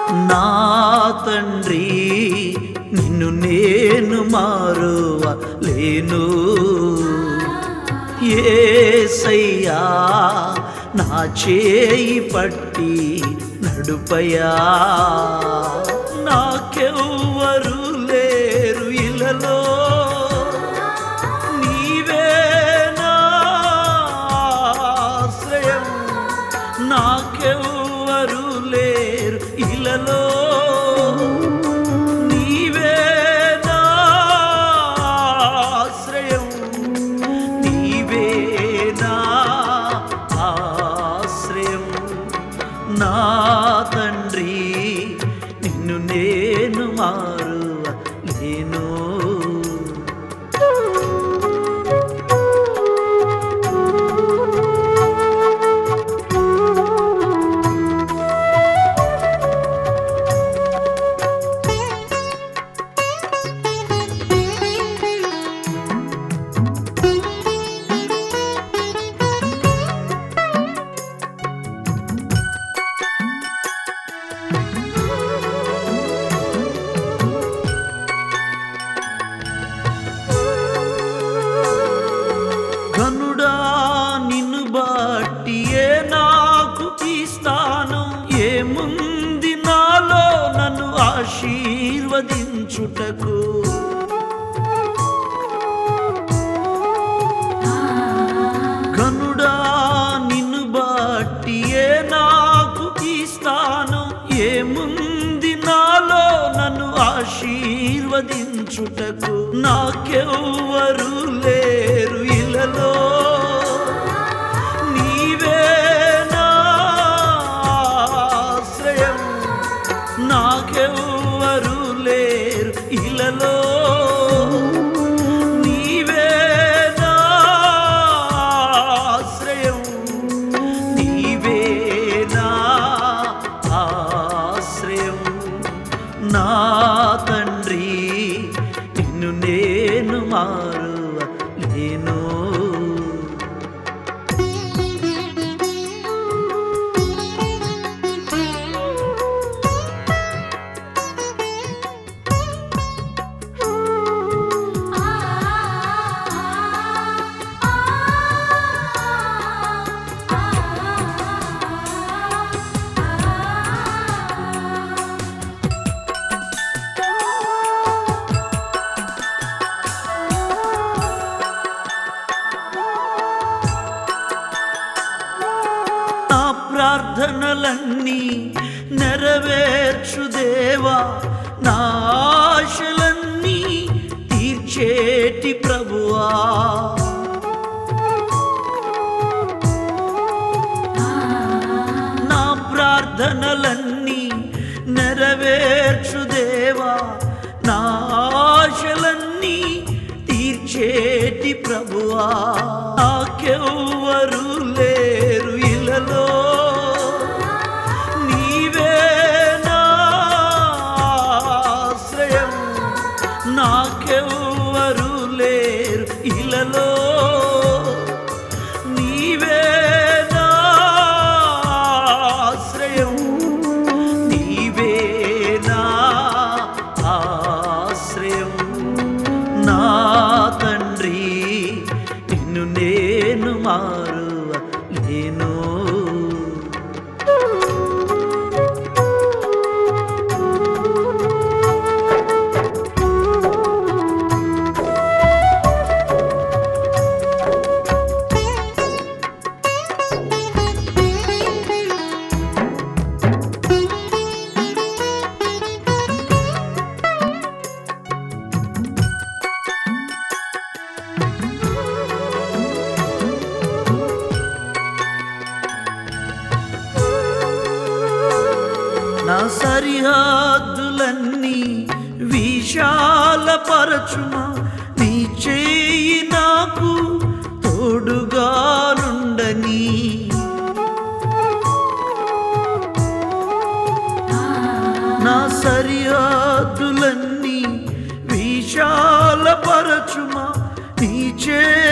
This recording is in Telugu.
నా తండ్రి నిన్ను నేను మారువ లేను ఏసయ్యా నా చేయి పట్టి నడుపయా నాకెవ్వరు లేరు ఇలలో నీవే నా ఆశ్రయం నాకెవ్వరు లేరు ఇలలో నీవే నా ఆశ్రయం నీవే నా ఆశ్రయం నా తండ్రి నిన్ను నేను మారువ లేను గనుడా నిన్ను బట్టి ఏ నాకు ఈ స్థానం ఏముంది నాలో నన్ను ఆశీర్వదించుటకు గనుడా నిన్ను బట్టి ఏ నాకు ఈ స్థానం ఏముంది నాలో నన్ను ఆశీర్వదించుటకు నాకెవ్వరు లేరు ఇలలో నీవే నా ఆశ్రయం నాకెవ్వరు లేరు ఇలలో నీవే నా ఆశ్రయం నీవే నా ఆశ్రయం నా తండ్రి నిన్ను నేను మారువ లేను నా ప్రార్థనలన్నీ నెరవేర్చు దేవా నా ఆశలన్నీ తీర్చేటి ప్రభువా నా ప్రార్థనలన్నీ నెరవేర్చు దేవా నా ఆశలన్నీ తీర్చేటి ప్రభువా నాకెవ్వరు లేరు ఇలలో నీవే నా ఆశ్రయం నాకెవ్వరు లేరు ఇలలో నీవే నా ఆశ్రయం నీవే నా ఆశ్రయం నా తండ్రి నిన్ను నేను మారువ లేను నా సరిహద్దులన్నీ విశాలపరచుమా నీ చేయి నాకు తోడుగానుండని నా సరిహద్దులన్నీ విశాలపరచుమా నీ చేయి